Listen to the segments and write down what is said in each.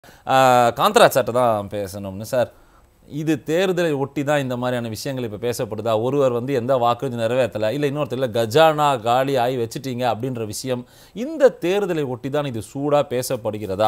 காந்தராஜ் சார்ட்ட தான் பேசணும்னு சார் இது தேர்தலை ஒட்டி தான் இந்த மாதிரியான விஷயங்கள் இப்போ பேசப்படுதா ஒருவர் வந்து எந்த வாக்குறுதி நிறைவேற்றலை இல்லை இன்னொருத்தர் இல்லை கஜானா காலி ஆகி வச்சுட்டீங்க அப்படின்ற விஷயம் இந்த தேர்தலை ஒட்டி தான் இது சூடாக பேசப்படுகிறதா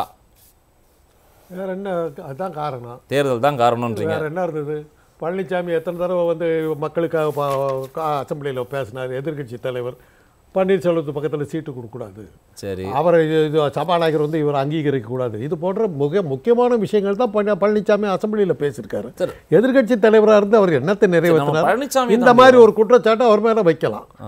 வேற என்ன அதுதான் காரணம் தேர்தல் தான் காரணம்ன்றீங்க வேற என்ன இருந்தது பழனிசாமி எத்தனை தடவை வந்து மக்களுக்காக அசம்பிளியில் பேசினார் எதிர்க்கட்சி தலைவர் பன்னீர்செல்வத்து பக்கத்தில் சீட்டு கொடுக்கக்கூடாது சரி அவரை இது இது சபாநாயகர் வந்து இவர் அங்கீகரிக்க கூடாது இது போன்ற மிக முக்கியமான விஷயங்கள் தான் பழனி- பழனிசாமி அசம்பிளியில் பேசியிருக்காரு சரி. எதிர்க்கட்சி தலைவராக இருந்து அவர் என்னத்தை நம்ம நிறைவேற்றினார் பழனிசாமி இந்த மாதிரி ஒரு குற்றச்சாட்டை அவர் மேலே வைக்கலாம் ஆ.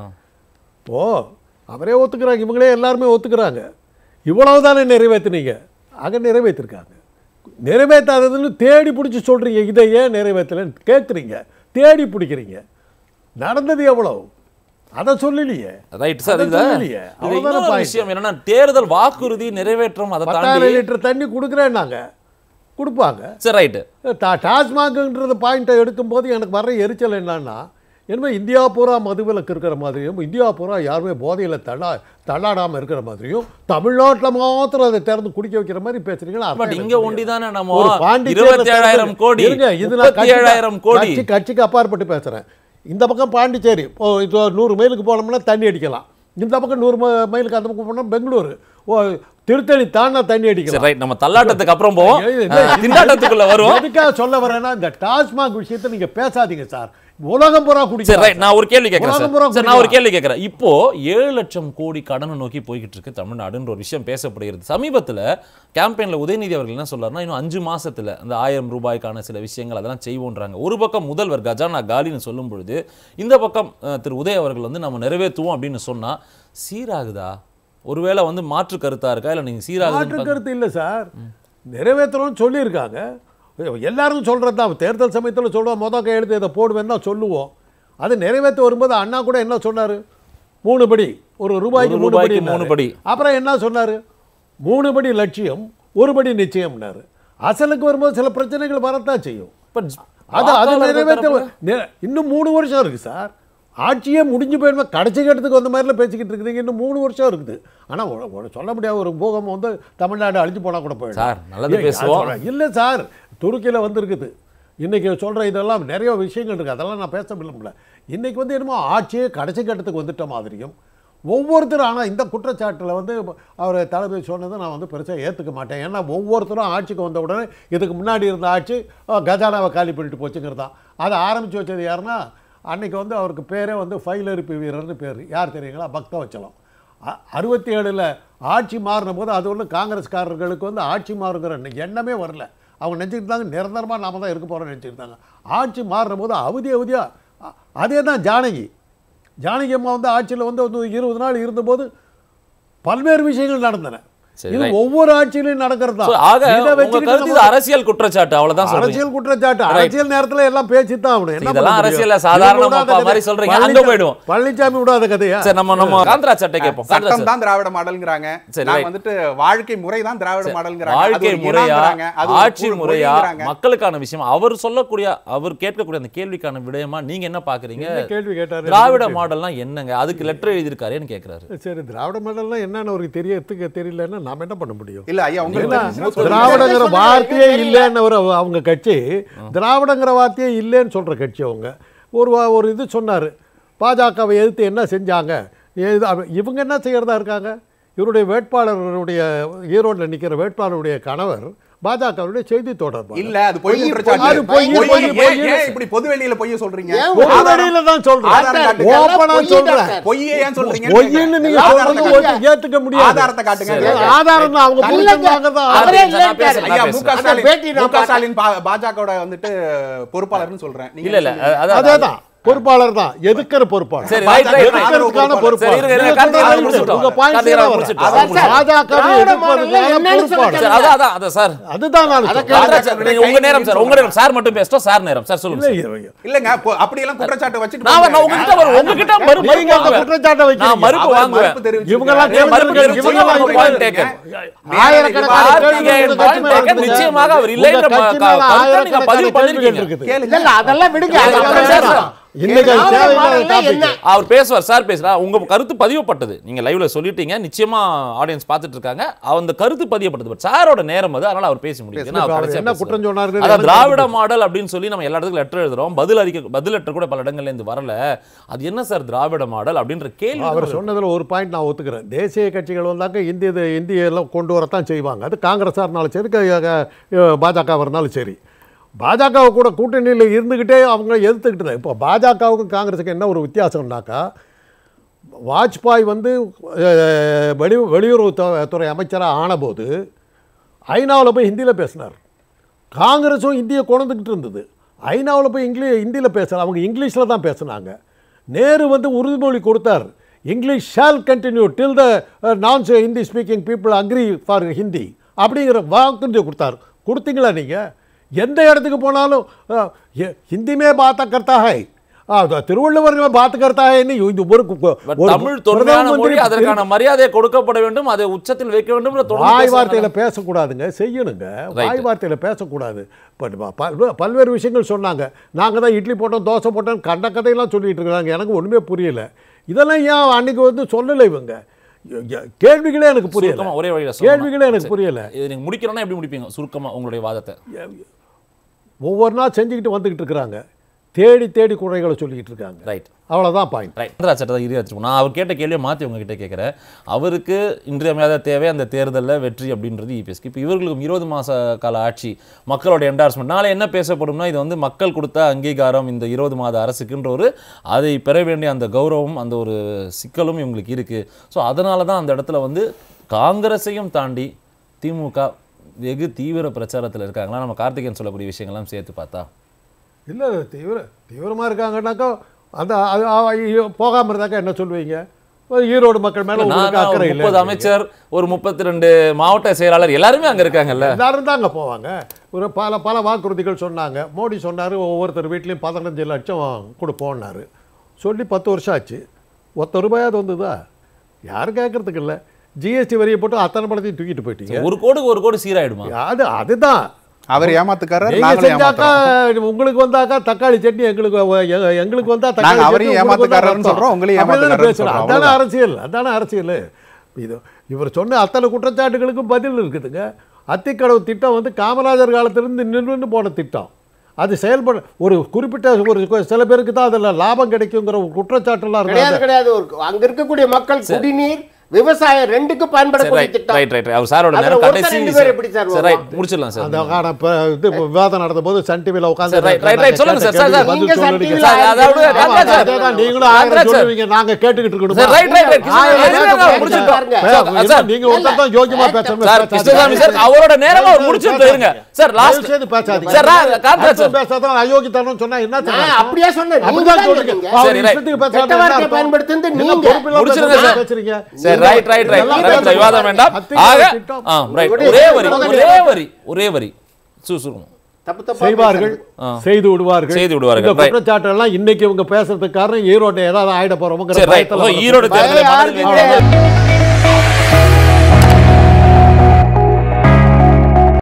ஓ அவரே ஒத்துக்கிறாங்க இவங்களே எல்லாருமே ஒத்துக்கிறாங்க இவ்வளவு தானே நிறைவேற்றுனீங்க ஆக நிறைவேற்றிருக்காங்க நிறைவேற்றாததுன்னு தேடி பிடிச்சி சொல்கிறீங்க இதை ஏன் நிறைவேற்றலைன்னு கேட்குறீங்க தேடி பிடிக்கிறீங்க நடந்தது எவ்வளவு அதை சொல்லலையே ரைட் சார் அதை இதுல சொல்லலையே. இது அவ்வளவுதானே இன்னொரு point. விஷயம் என்னன்னா தேர்தல் வாக்குறுதி நிறைவேற்றம் அதை தாண்டி பத்தாயிரம் லிட்டர் தண்ணி கொடுக்குறேன்னாங்க கொடுப்பாங்க சரி ரைட்டு டா- டாஸ்மாக்ன்றது பாயிண்ட்டை எடுக்கும்போது எனக்கு வர எரிச்சல் என்னன்னா என்னமோ இந்தியா பூரா மதுவிலக்கு இருக்கிற மாதிரியும் இந்தியா பூரா யாருமே போதையில் தள்ளா தள்ளாடாமல் இருக்கிற மாதிரியும் தமிழ்நாட்டில் மாத்திரம் அதை திறந்து குடிக்க வைக்கிற மாதிரி பேசுறீங்களா அர்த்தம் பட் எனக்கு இங்க புரியல. ஒண்டி தானே நம்ம ஒரு பாண்டிச்சேரியில இருபத்தி ஏழாயிரம் திறந்து- கோடி இருங்க, இது நான் முப்பத்தி கட்சிக்கு- ஏழாயிரம் கோடி கட்சி கட்சிக்கு அப்பாற்பட்டு பேசுறேன் இந்த பக்கம் பாண்டிச்சேரி இப்போ இது நூறு மைலுக்கு போனோம்னா தண்ணி அடிக்கலாம் இந்த பக்கம் நூறு ம- மைலுக்கு அந்த பக்கம் போனோம்னா பெங்களூரு ஓ திருத்தணி தாண்டா தண்ணி அடிக்கலாம் சரி ரைட் நம்ம தள்ளாட்டத்துக்கு அப்புறம் போவோம் ஏய், இல்லை, அஹ், திண்டாட்டத்துக்குள்ள வருவோம் எதுக்காக சொல்ல வரேன்னா இந்த டாஸ்மாக் விஷயத்தை நீங்க பேசாதீங்க சார் உலகம் பூரா சரி குடிக்கிறாங்க ரைட் நான் ஒரு கேள்வி கேட்கறேன் உலகம் பூரா சார் சரி நான் ஒரு குடிக்கலாம். கேள்வி கேட்கறேன் இப்போ ஏழு லட்சம் கோடி கடனை நோக்கி போய்கிட்டு இருக்கு தமிழ்நாடுன்ற ஒரு விஷயம் பேசப்படுகிறது சமீபத்துல கேம்பெயின்ல உதயநிதி அவர்கள் என்ன சொல்றாருன்னா இன்னும் அஞ்சு மாசத்துல அந்த ஆயிரம் ரூபாய்க்கான சில விஷயங்கள் அதெல்லாம் செய்வோன்றாங்க ஒரு பக்கம் முதல்வர் கஜானா காலின்னு சொல்லும் பொழுது இந்த பக்கம் அஹ், திரு உதய் அவர்கள் வந்து நம்ம நிறைவேற்றுவோம் அப்படின்னு சொன்னா சீராகுதா ஒருவேளை வந்து மாற்று கருத்தா இருக்கா இல்ல நீங்க மாற்று சீராகுது கருத்து இல்லை சார் நிறைவேற்றணும்னு சொல்லியிருக்காங்க எல்லாரும் சொல்கிறது தான் தேர்தல் சமயத்தில் சொல்லுவோம் மொதல் கையெழுத்து இதை போடுவேன்னு தான் சொல்லுவோம் அது நிறைவேற்ற வரும்போது அண்ணா கூட என்ன சொன்னார் மூணு படி ஒரு ரூபாய்க்கு ஒரு மூணு ரூபாய்க்கு படி மூணு படி. அப்புறம் என்ன சொன்னார் மூணு படி லட்சியம் ஒரு படி நிச்சயம்னாரு அசலுக்கு வரும்போது சில பிரச்சனைகள் வரத்தான் செய்யும் பட் அது அது வாக்காளர்கள் நிறைவேற்ற தரப்புல- நெ- இன்னும் மூணு வருஷம் இருக்கு சார் ஆட்சியே முடிஞ்சு போயிடுமா கடைசி கட்டத்துக்கு வந்த மாதிரிலாம் பேசிக்கிட்டு இருக்குதுங்க இன்னும் மூணு வருஷம் இருக்குது ஆனால் சொல்ல முடியாத ஒரு பூகம்பம் வந்து தமிழ்நாடு அழிஞ்சு போனால் கூட போயிடும் சார், நல்லது பேசுவோம். இல்லை சார் துருக்கியில் வந்திருக்குது இன்னைக்கு சொல்கிற இதெல்லாம் நிறைய விஷயங்கள் இருக்குது அதெல்லாம் நான் பேச முடியல இன்னைக்கு வந்து என்னமோ ஆட்சியே கடைசி கட்டத்துக்கு வந்துட்ட மாதிரியும் ஒவ்வொருத்தரும் ஆனால் இந்த குற்றச்சாட்டில் வந்து அவர் தளபதி சொன்னதை நான் வந்து பெருசாக ஏற்றுக்க மாட்டேன் ஏன்னா ஒவ்வொருத்தரும் ஆட்சிக்கு வந்த உடனே இதுக்கு முன்னாடி இருந்த ஆட்சி அஹ், கஜானாவை காலி பண்ணிட்டு போச்சுங்கிறது தான் அதை ஆரம்பித்து வச்சது யாருன்னா அன்னைக்கு வந்து அவருக்கு பேரே வந்து ஃபைலரிப்பு வீரர்னு பேர் யார் தெரியுங்களா பக்தவச்சலம் அ- அறுபத்தி ஏழில் ஆட்சி மாறின போது அது ஒன்றும் காங்கிரஸ்காரர்களுக்கு வந்து ஆட்சி மாறுங்கிற எண்ணமே வரல அவங்க நினச்சிக்கிட்டு இருந்தாங்க நிரந்தரமாக நாம தான் இருக்க போகிறோம்னு நினச்சிட்டு இருந்தாங்க ஆட்சி மாறின போது அவதி அவதியாக அதே தான் ஜானகி ஜானகி அம்மா வந்து ஆட்சியில் வந்து வந்து இருபது நாள் இருந்தபோது பல்வேறு விஷயங்கள் நடந்தன சரி, இது right. ஒவ்வொரு ஆட்சியிலையும் நடக்கிறது So, தான் ஆக இதை உங்க வச்சுக்கிட்டு கருத்து இது நம்ம- அரசியல் குற்றச்சாட்டு அவ்வளவுதான் சொல்றீங்க அரசியல் குற்றச்சாட்டு Right. அரசியல் நேரத்துல எல்லாம் பேசி தான் ஆகணும் என்ன இதெல்லாம் பண்ண முடியும்? அரசியல்ல சாதாரண இவங்க விடாத மப்பா கதை. மாதிரி சொல்றீங்க. அங்க பழனிசாமி- போயிடுவோம். பழனிசாமி விடாத கதையா சரி நம்ம நம்ம காந்தராஜ் சட்டை கேட்போம் காந்தராஜ் சட்டம் தான் திராவிட மாடல்ங்கிறாங்க சரி, நாங்க right. வந்துட்டு வாழ்க்கை முறை தான் திராவிட மாடல்ங்கிறாங்க அது வாழ்க்கை ஒரு முறையா இனங்கிறாங்க, அது ஒரு ஆட்சி புற- முறையா மொழிங்கிறாங்க. மக்களுக்கான விஷயம் அவர் சொல்லக்கூடிய அவர் கேட்கக்கூடிய அந்த கேள்விக்கான விடயமா நீங்க என்ன பாக்குறீங்க என்ன கேள்வி கேட்டாரு திராவிட மாடல்னா என்னங்க அதுக்கு லெட்டர் எழுதியிருக்காருன்னு கேக்குறாரு சரி திராவிட மாடல்லாம் என்னன்னு அவருக்கு தெரியறதுக்கு தெரியலன்னா நாம என்ன பண்ண முடியும் இல்ல ஐயா உங்களுக்கு ஏன்னா, தெரிஞ்சுச்சுன்னா சொல்லுங்க. திராவிடங்கிற வார்த்தையே இல்லைன்னு ஒரு அவங்க கட்சி திராவிடங்கிற வார்த்தையே இல்லைன்னு சொல்ற கட்சி அவங்க ஒரு வா- ஒரு இது சொன்னார் பாஜகவை எதிர்த்து என்ன செஞ்சாங்க எது- அவ- இவங்க என்ன செய்யறதா இருக்காங்க இவருடைய வேட்பாளருடைய ஈரோட்டில் நிற்கிற வேட்பாளருடைய கணவர் பாஜகவுடைய செய்தி தொடர்பாளர் இல்ல அது பொய் பொய், குற்றச்சாட்டு அது பொய், பொய், பொய், ஏன், பொய். ஏன் இப்படி பொது வெளியில பொய்ய சொல்றீங்க ஏன் ஒரு ஆதாரம் வழியில தான் சொல்றேன் ஆதாரம் காட்டுங்க. ஓப்பனா பொய் சொல்றேன் டாக்டர். பொய்யை ஏன் சொல்றீங்க பொய்ன்னு நீங்க ஆதாரத்தை சொல்றது காட்டுங்க. ஒரு ஏத்துக்க முடியாது ஆதாரத்தை காட்டுங்க சரி. கேட்கறேன். ஆதாரம் தான் அவங்க கல்லங்க. புரிஞ்சுக்கிறாங்க தான் அவரே நான் இல்லைன்ட்டாரு. பேசுறேன். ஐயா மு க அந்த ஸ்டாலின் பேட்டி நான் மு க ஸ்டாலின் பா- பாஜகவோட வந்துட்டு பொறுப்பாளர்னு சொல்றேன் நீங்க இல்ல இல்ல சொல்லுங்க. அதான் அதேதான் பொறுப்பாளர் தான் எதுக்கிற பொறுப்பாளர் சரி, right, right, right. எதுக்கிறதுக்கான சரி, பொறுப்பாளர் இருங்க, இருங்க, நீங்க கார்த்திகை சொல்றது அதை right. முடிச்சிட்டோம். உங்க points கார்த்திகை எல்லாம் அதை வரும். முடிச்சிட்டோம். அதை முடிச்சிட்டோம். பாஜகவை திராவிட எதிர்ப்பதுக்கான மாடல்ல என்னன்னு பொறுப்பாளர். சரி, அதான் அதான் அதான் சார் அதுதான் நான் அதை சொல்றேன். காந்தராஜ் சார், நீங்க உங்க நேரம் சார் உங்க நேரம் சார் மட்டும் பேசட்டும் சார் நேரம் சார் சொல்லுங்க இல்ல, சார். இல்ல. இல்லங்க பொ- அப்படியெல்லாம் குற்றச்சாட்டு வச்சுட்டு நான் நான் போங்க. உங்ககிட்ட வரும் உங்ககிட்ட மறு நீங்க மறுப்பு அந்த வாங்குவேன். குற்றச்சாட்டை நான் வைக்கிறீங்க. மறுப்பு அவர் வாங்குவேன் மறுப்பு தெரிவிச்சிருக்காரு. இவங்கெல்லாம் ஏன் மறுப்பு தெரிஞ்சு- தெரிவிச்சீங்க? இவங்கெல்லாம் உங்க point taken. ஆயிரக்கணக்கான கார்த்திகேயன் கேள்விகள் point உங்க taken. கட்சி நிச்சயமாக அவர் உங்க இல்லைன்ற கட்சி க- மேல கருத்தை நீங்க பதிவு ஆயிரக்கணக்கான கேள்விகள் பண்ணிருக்கீங்க. இருக்குது. கேளுங்க. இல்ல, இல்ல, அதெல்லாம் விடுங்க இல்ல, அது இல்ல, அப்புறம் சார், பேசலாம். இன்னைக்கு அது திராவிட தேவையில்லாத மாடல்னா topic. என்ன? அவர் பேசுவார் சார் பேசுறா உங்க கருத்து பதியப்பட்டது நீங்க லைவ்ல சொல்லிட்டீங்க நிச்சயமா ஆடியன்ஸ் பார்த்துட்டு இருக்காங்க அந்த கருத்து பதியப்பட்டது பட் சாரோட நேரம் அது அதனால அவர் பேச முடியும் பேசுங்க. ஏன்னா அவர் அவர் கடைசியா என்ன பேசுவார். குற்றம் சொன்னாருன்னு அதான் எனக்கு திராவிட தெரியும். மாடல் அப்படின்னு சொல்லி நம்ம எல்லா இடத்துக்கும் லெட்டர் எழுதுறோம் பதில் அறிக்கை பதில் லெட்டர் கூட பல இடங்கள்ல இருந்து வரல அது என்ன சார் திராவிட மாடல் அப்படின்ற கேள்வி அவர் சொன்னதுல ஒரு பாயிண்ட் நான் ஒத்துக்கிறேன் தேசிய கட்சிகள் வந்தாக்க இந்திய இந்தியெல்லாம் கொண்டு வரத்தான் செய்வாங்க அது காங்கிரஸாக இருந்தாலும் சரி பாஜக இருந்தாலும் சரி பாஜகவை கூட கூட்டணியில் இருந்துக்கிட்டே அவங்க எதிர்த்துக்கிட்டு தான் இப்போ பாஜகவுக்கும் காங்கிரஸுக்கு என்ன ஒரு வித்தியாசம்னாக்கா வாஜ்பாய் வந்து அஹ், வெளி வெளியுறவுத் துறை அமைச்சராக ஆனபோது ஐநாவில் போய் ஹிந்தியில் பேசினார் காங்கிரஸும் இந்தியை கொண்டுக்கிட்டு இருந்தது ஐநாவில் போய் இங்கிலீ ஹிந்தியில் பேசல அவங்க இங்கிலீஷில் தான் பேசுனாங்க நேரு வந்து உறுதிமொழி கொடுத்தார் English shall continue till the non Hindi speaking people agree for Hindi அப்படிங்கிற வாக்குறுதி கொடுத்தார் கொடுத்தீங்களா நீங்கள் எந்த இடத்துக்கு போனாலும் அஹ், எ- ஹிந்தி மே பாத்த கர்த்தா ஹை ஆ, திருவள்ளுவர் மே பாத் கர்த்தா ஹைன்னு இது ஒரு But ஒரு தமிழ் தொன்மையான பிரதம மொழி மந்திரி அதற்கான மரியாதை கொடுக்கப்பட வேண்டும் அதை உச்சத்தில் வைக்க வேண்டும் வாய் வார்த்தையில பேசக்கூடாதுங்க செய்யணுங்க வாய் வார்த்தையில பேசக்கூடாது பட் ப- பல்- பல்வேறு விஷயங்கள் சொன்னாங்க நாங்க தான் இட்லி போட்டோம் தோசை போட்டோம் கண்ட கதையெல்லாம் சொல்லிட்டு இருக்காங்க எனக்கு ஒண்ணுமே புரியல இதெல்லாம் ஏன் அன்னைக்கு வந்து சொல்லலை இவங்க எ- எ- கேள்விகளே எனக்கு புரியல சுருக்கமா ஒரே வழியில சொல்லணும். கேள்விகளே எனக்கு புரியல இது நீங்க முடிக்கணும்னா எப்படி முடிப்பீங்க சுருக்கமா உங்களுடைய வாதத்தை ஒவ்வொரு நாள் செஞ்சுக்கிட்டு வந்துக்கிட்டு இருக்கிறாங்க தேடி தேடி குறைகளை சொல்லிக்கிட்டு இருக்காங்க ரைட் அவ்வளவுதான் பாயிண்ட் ரைட் ஆந்திரா சட்டத்தை இறுதி வச்சுக்கணும் நான் அவர் கேட்ட கேள்வியை மாற்றி உங்ககிட்ட கேட்குறேன் அவருக்கு இன்றியமையாத தேவை அந்த தேர்தலில் வெற்றி அப்படின்றது இபிஎஸ்க்கு இப்போ இவர்களுக்கு இருபது மாத கால ஆட்சி மக்களோட என்டார்ஸ்மெண்ட் நாளை என்ன பேசப்படும்னா இது வந்து மக்கள் கொடுத்த அங்கீகாரம் இந்த இருபது மாத அரசுக்குன்ற ஒரு அதை பெற வேண்டிய அந்த கௌரவம் அந்த ஒரு சிக்கலும் இவங்களுக்கு இருக்குது ஸோ அதனால தான் அந்த இடத்துல வந்து காங்கிரஸையும் தாண்டி திமுக வெகு தீவிர பிரச்சாரத்தில் இருக்காங்களா நம்ம கார்த்திகேயன் சொல்லக்கூடிய விஷயங்கள்லாம் சேர்த்து பார்த்தா இல்லை தீவிர தீவிரமாக இருக்காங்கன்னாக்கா அந்த அது போகாமல் இருந்தாக்கா என்ன சொல்லுவீங்க ஈரோடு மக்கள் மேலே உங்களுக்கு நான் அக்கறை முப்பது இல்லை அமைச்சர் ஒரு முப்பத்தி ரெண்டு மாவட்ட செயலாளர் எல்லாருமே அங்க இருக்காங்கல்ல எல்லாரும் தான் அங்கே போவாங்க ஒரு பல பல வாக்குறுதிகள் சொன்னாங்க மோடி சொன்னார் ஒவ்வொருத்தர் வீட்லேயும் பதினஞ்சு லட்சம் கொடுப்போம்னாரு சொல்லி பத்து வருஷம் ஆச்சு ஒத்த ரூபாயாவது வந்ததா யாரும் கேட்கறதுக்கு இல்லை ஜிஎஸ்டி வரியை போட்டு அத்தனை பணத்தையும் தூக்கிட்டு போயிட்டீங்க ஒரு கோடுக்கு ஒரு கோடு சீராயிடுமா அது அதுதான் அவர் ஏமாத்துக்காரர் நீங்க நாங்களும் செஞ்சாக்கா ஏமாத்துறோம் உங்களுக்கு வந்தாக்கா தக்காளி சட்னி எங்களுக்கு வ- எ- எங்களுக்கு வந்தா தக்காளி நாங்க சட்னி, அவரையும் உங்களுக்கு வந்தா ஏமாத்துக்காரர்னு ரத்தம். சொல்றோம், உங்களையும் அப்படிதானே ஏமாத்துக்காரர்னு பேசுறோம். சொல்றோம், அதானே அவ்வளவுதான். அரசியல் அதானே அரசியல் இது இவர் சொன்ன அத்தனை குற்றச்சாட்டுகளுக்கும் பதில் இருக்குதுங்க அத்திக்கடவு திட்டம் வந்து காமராஜர் காலத்திலிருந்து நின்று போன திட்டம் அது செயல்பட ஒரு குறிப்பிட்ட ஒரு சில பேருக்கு தான் அதில் லாபம் கிடைக்குங்கிற ஒரு குற்றச்சாட்டுலாம் கிடையாது இருந்தாங்க கிடையாது ஒரு- அங்க இருக்கக்கூடிய மக்கள் குடிநீர் விவசாயம் ரெண்டுக்கு சரி பயன்படக்கூடிய ரைட் திட்டம் ரைட் ரைட் அவர் சாரோட அதுல நேரம் ஒருத்தர் கடைசி ரெண்டு பேர் எப்படி சார் சரி ரைட் வருவான்? முடிச்சிடலாம் சார் அந்த காரணம் இப்போ இது விவாதம் நடந்த போது சன் டிவியில் உட்காந்து சரி, right, right, right. சொல்லுங்க சார், சார், சார். நீங்க சன் சொல்லுங்க டிவில சார், அதாவது ஆயிரத்தி காந்தராஜ் சார். அதேதான் நீங்களும் ஆயிரம் காந்தராஜ் சார். சொல்லுவீங்க நாங்க கேட்டுக்கிட்டு இருக்கணுமா? சார் ரைட் ரைட் ரைட் ஆயிரம் கிருஷ்ணசாமி பேருக்கு சார், பேசுங்க. முடிச்சிட்டோம் பாருங்க. சார், சார், சார், நீங்க ஒருத்தர் தான் யோகியமா பேசணும் சார் கிருஷ்ணசாமி சார் அவரோட நேரம் அவர் முடிச்சுட்டு இருங்க சார் லாஸ்ட் தயவு செய்து பேசாதீங்க. சார் ரா- காந்தராஜ் சார் அடுத்தவன் பேசாதான் அயோக்கியத்தனம் சொன்னா என்ன நான் சார் அப்படியே சொன்னேன் நீங்க அப்படிதான் தான் சொல்றீங்க. சொன்னீங்க. அவர் சரி, right. இஷ்டத்துக்கு பேசாம கெட்ட என்ன வார்த்தை அர்த்தம்? பயன்படுத்துறது என்ன நீங்க. பொறுப்பில்லாம முடிச்சிருங்க பேசுறீங்க, சார். பேசுறீங்க. சரி ரைட் ரைட் ரைட் இதெல்லாம் ரைட் பேசக்கூடாது. விவாதம் வேண்டாம் அத்திக்கடவு ஆக திட்டம். ஆ ரைட் உங்களுடைய ஒரே வரி உங்களுடைய- ஒரே வரி ஒரே வரி சு சுருங்க தப்பு தப்பா செய்வார்கள் பேசாதீங்க. செய்து விடுவார்கள் செய்து விடுவார்கள். இந்த Right. குற்றச்சாட்டு எல்லாம் இன்னைக்கு இவங்க பேசுறதுக்கு காரணம் ஈரோடு ஏதாவது ஆயிட போறோம் சரி ரைட் ஈரோடு தேர்தலை பயம் மனதில் யாருக்கு வைத்து- கிடையாது.